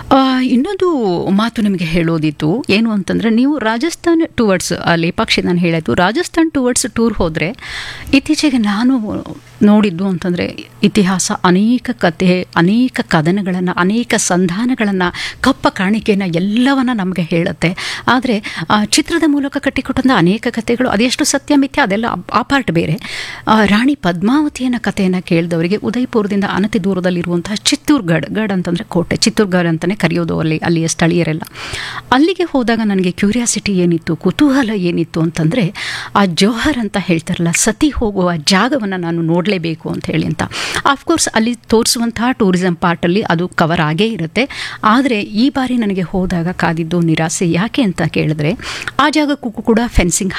ಆ, ಇನ್ನೊಂದು ಮಾತು ನಿಮಗೆ ಹೇಳೋದಿತ್ತು ಏನು ಅಂತಂದರೆ ನೀವು ರಾಜಸ್ಥಾನ್ ಟುವರ್ಡ್ಸ್ ಅಲ್ಲಿ ಪಕ್ಷಿ ನಾನು ಹೇಳಾಯಿತು ರಾಜಸ್ಥಾನ್ ಟುವರ್ಡ್ಸ್ ಟೂರ್ ಹೋದರೆ ಇತ್ತೀಚೆಗೆ ನಾನು ನೋಡಿದ್ದು ಅಂತಂದರೆ ಇತಿಹಾಸ ಅನೇಕ ಕತೆ ಅನೇಕ ಕದನಗಳನ್ನು ಅನೇಕ ಸಂಧಾನಗಳನ್ನು ಕಪ್ಪ ಕಾಣಿಕೆಯನ್ನು ಎಲ್ಲವನ್ನ ನಮಗೆ ಹೇಳುತ್ತೆ ಆದರೆ ಆ, ಚಿತ್ರದ ಮೂಲಕ ಕಟ್ಟಿಕೊಟ್ಟಂಥ ಅನೇಕ ಕಥೆಗಳು ಅದೆಷ್ಟು ಸತ್ಯ ಮಿಥ್ಯ ಅದೆಲ್ಲ ಆ- ಆ ಪಾರ್ಟ್ ಬೇರೆ ಆ, ರಾಣಿ ಪದ್ಮಾವತಿಯನ್ನ ಕಥೆಯನ್ನು ಕೇಳಿದವರಿಗೆ ಉದಯಪುರದಿಂದ ಅನತಿ ದೂರದಲ್ಲಿರುವಂತಹ ಚಿತ್ತೂರ್ಗಢ ಗಢ ಅಂತಂದರೆ ಕೋಟೆ ಚಿತ್ತೂರ್ಗಢ ಅಂತಲೇ ಕರೆಯೋದು ಅಲ್ಲಿ ಅಲ್ಲಿಯ ಸ್ಥಳೀಯರೆಲ್ಲ ಅಲ್ಲಿಗೆ ಹೋದಾಗ ನನಗೆ ಕ್ಯೂರಿಯಾಸಿಟಿ ಏನಿತ್ತು ಕುತೂಹಲ ಏನಿತ್ತು ಅಂತಂದರೆ ಆ ಜೋಹರ್ ಅಂತ ಹೇಳ್ತಾರಲ್ಲ ಸತಿ ಹೋಗುವ ಜಾಗವನ್ನು ನಾನು ನೋಡಲೇಬೇಕು ಅಂತ ಹೇಳಿ ಅಂತ ಆಫ್ಕೋರ್ಸ್ ಅಲ್ಲಿ ತೋರಿಸುವಂತಹ ಟೂರಿಸಂ ಪಾರ್ಟಲ್ಲಿ ಅದು ಕವರ್ ಆಗೇ ಇರುತ್ತೆ ಆದರೆ ಈ ಬಾರಿ ನನಗೆ ಹೋದಾಗ ಕಾದಿದ್ದು ನಿರಾಸೆ ಯಾಕೆ ಅಂತ ಕೇಳಿದ್ರೆ ಆ ಜಾಗಕ್ಕೂ ಕೂಡ ಫೆನ್ಸಿಂಗ್